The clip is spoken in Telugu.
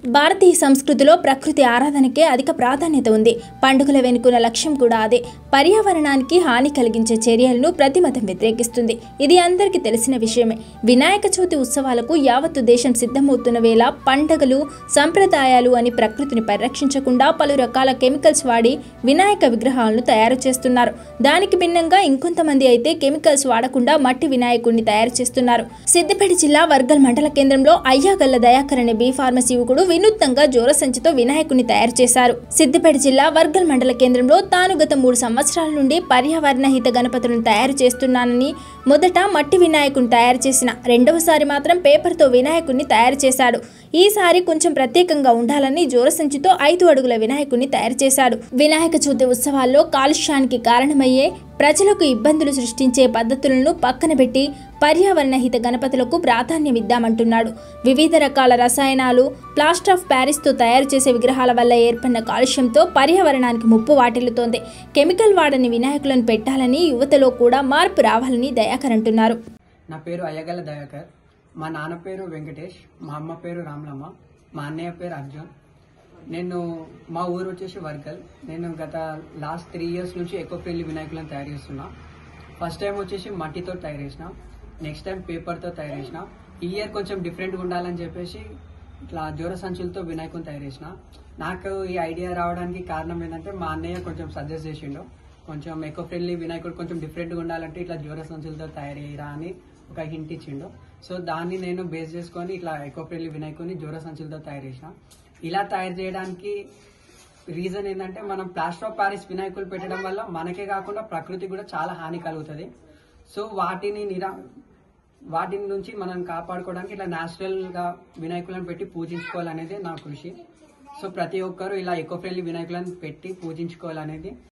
భారతీయ సంస్కృతిలో ప్రకృతి ఆరాధనకే అధిక ప్రాధాన్యత ఉంది పండుగల వెనుకున్న లక్ష్యం కూడా అదే పర్యావరణానికి హాని కలిగించే చర్యలను ప్రతి మతం వ్యతిరేకిస్తుంది ఇది అందరికీ తెలిసిన విషయమే వినాయక చవితి ఉత్సవాలకు యావత్తు దేశం సిద్ధమవుతున్న వేళ పండుగలు సంప్రదాయాలు అని ప్రకృతిని పరిరక్షించకుండా పలు రకాల కెమికల్స్ వాడి వినాయక విగ్రహాలను తయారు చేస్తున్నారు దానికి భిన్నంగా ఇంకొంతమంది అయితే కెమికల్స్ వాడకుండా మట్టి వినాయకుడిని తయారు చేస్తున్నారు సిద్దిపేట జిల్లా వర్గల్ మండల కేంద్రంలో అయ్యాగల్ల దయాకర్ అనే బీ ఫార్మసీ యువకుడు వినూత్నంగా జోర సంచితో వినాయకుడిని తయారు చేశారు సిద్దిపేట జిల్లా వర్గల్ మండల కేంద్రంలో తాను గత మూడు సంవత్సరాల నుండి పర్యావరణ హిత గణపతులను తయారు చేస్తున్నానని మొదట మట్టి వినాయకుడిని తయారు చేసిన రెండవసారి మాత్రం పేపర్తో వినాయకుడిని తయారు చేశాడు ఈసారి కొంచెం ప్రత్యేకంగా ఉండాలని జోర సంచితో ఐదు అడుగుల వినాయకుడిని తయారు చేశాడు వినాయక చవితి ఉత్సవాల్లో కాలుష్యానికి కారణమయ్యే ప్రజలకు ఇబ్బందులు సృష్టించే పద్ధతులను పక్కన పెట్టి పర్యావరణ హిత గణపతులకు ప్రాధాన్యం ఇద్దామంటున్నాడు వివిధ రకాల రసాయనాలు ప్లాస్టర్ ఆఫ్ ప్యారిస్తో తయారు చేసే విగ్రహాల వల్ల ఏర్పడిన కాలుష్యంతో పర్యావరణానికి ముప్పు వాటిల్లుతోంది కెమికల్ వాడని వినాయకులను పెట్టాలని యువతలో కూడా మార్పు రావాలని దయాకర్ అంటున్నారు నా పేరు అయ్యగల దయాకర్ మా నాన్న పేరు వెంకటేష్ మా అమ్మ పేరు రామ్లమ్మ మా అన్నయ్య పేరు అర్జున్ నేను మా ఊరు వచ్చేసి వర్గల్ నేను గత లాస్ట్ త్రీ ఇయర్స్ నుంచి ఎకో ఫ్రెండ్లీ వినాయకులను తయారు చేస్తున్నా ఫస్ట్ టైం వచ్చేసి మట్టితో తయారు చేసిన నెక్స్ట్ టైం పేపర్తో తయారు చేసిన ఈ ఇయర్ కొంచెం డిఫరెంట్గా ఉండాలని చెప్పేసి ఇట్లా జ్వర సంచులతో వినాయకుని తయారు చేసిన నాకు ఈ ఐడియా రావడానికి కారణం ఏంటంటే మా అన్నయ్య కొంచెం సజెస్ట్ చేసిండు కొంచెం ఎకో ఫ్రెండ్లీ వినాయకుడు కొంచెం డిఫరెంట్గా ఉండాలంటే ఇట్లా జ్వర సంచులతో తయారు చేయరా అని ఒక హింట్ ఇచ్చిండు సో దాన్ని నేను బేస్ చేసుకొని ఇట్లా ఎకో ఫ్రెండ్లీ వినాయకుని జ్వర సంచులతో తయారు చేసిన ఇలా తయారు చేయడానికి రీజన్ ఏంటంటే మనం ప్లాస్టర్ ఆఫ్ ప్యారిస్ వినాయకులు పెట్టడం వల్ల మనకే కాకుండా ప్రకృతికి కూడా చాలా హాని కలుగుతుంది సో వాటిని నిరా వాటిని నుంచి మనం కాపాడుకోవడానికి ఇట్లా న్యాచురల్ గా వినాయకులను పెట్టి పూజించుకోవాలనేది నా కృషి సో ప్రతి ఒక్కరూ ఇలా ఎకో ఫ్రెండ్లీ వినాయకులను పెట్టి పూజించుకోవాలనేది